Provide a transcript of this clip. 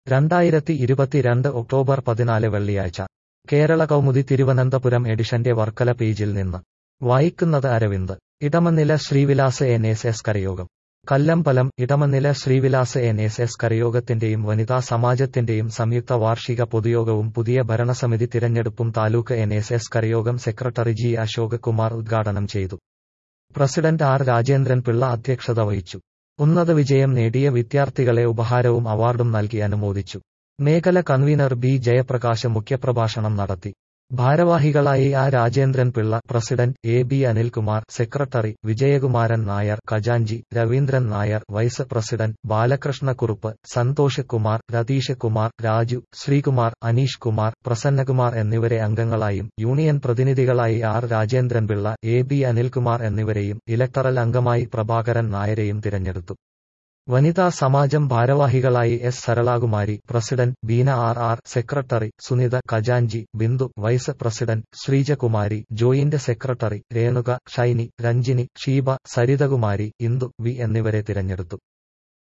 രണ്ടായിരത്തി ഇരുപത്തിരണ്ട് ഒക്ടോബർ പതിനാല് വെള്ളിയാഴ്ച കേരള കൗമുദി തിരുവനന്തപുരം എഡിഷന്റെ വർക്കല പേജിൽ നിന്ന് വായിക്കുന്നത് Aravind Idamannila Srivilas N S S karayogam Kallambalam Idamannila Srivilas N S S കരയോഗത്തിന്റെയും വനിതാ സമാജത്തിന്റെയും സംയുക്ത വാർഷിക പൊതുയോഗവും പുതിയ ഭരണസമിതി തിരഞ്ഞെടുപ്പും taluk N S S karayogam secretary G Ashok Kumar ഉദ്ഘാടനം ചെയ്തു പ്രസിഡന്റ് ആർ രാജേന്ദ്രൻ പിള്ള അധ്യക്ഷത വഹിച്ചു ഉന്നത വിജയം നേടിയ വിദ്യാർത്ഥികളെ ഉപഹാരവും അവാർഡും നൽകി അനുമോദിച്ചു മേഖല കൺവീനർ ബി ജയപ്രകാശ് മുഖ്യപ്രഭാഷണം നടത്തി ഭാരവാഹികളായി ആ Rajendran Pillai president A B Anilkumar secretary Vijayakumaran Nair ഖജാഞ്ചി രവീന്ദ്രൻ നായർ വൈസ് പ്രസിഡന്റ് ബാലകൃഷ്ണക്കുറുപ്പ് സന്തോഷ് കുമാർ രതീഷ് കുമാർ രാജു ശ്രീകുമാർ അനീഷ് കുമാർ പ്രസന്നകുമാർ എന്നിവരെ അംഗങ്ങളായും യൂണിയൻ പ്രതിനിധികളായി R Rajendran Pillai A B Anilkumar എന്നിവരെയും ഇലക്ടറൽ അംഗമായി പ്രഭാകരൻ നായരെയും തിരഞ്ഞെടുത്തു വനിതാ സമാജം ഭാരവാഹികളായി S Saralakumari president Beena R R secretary Sunitha ഖജാഞ്ചി Bindu vice president Sreejakumari joint secretary Renuka Shiny Ranjini Sheeba Sarithakumari Indu V എന്നിവരെ തിരഞ്ഞെടുത്തു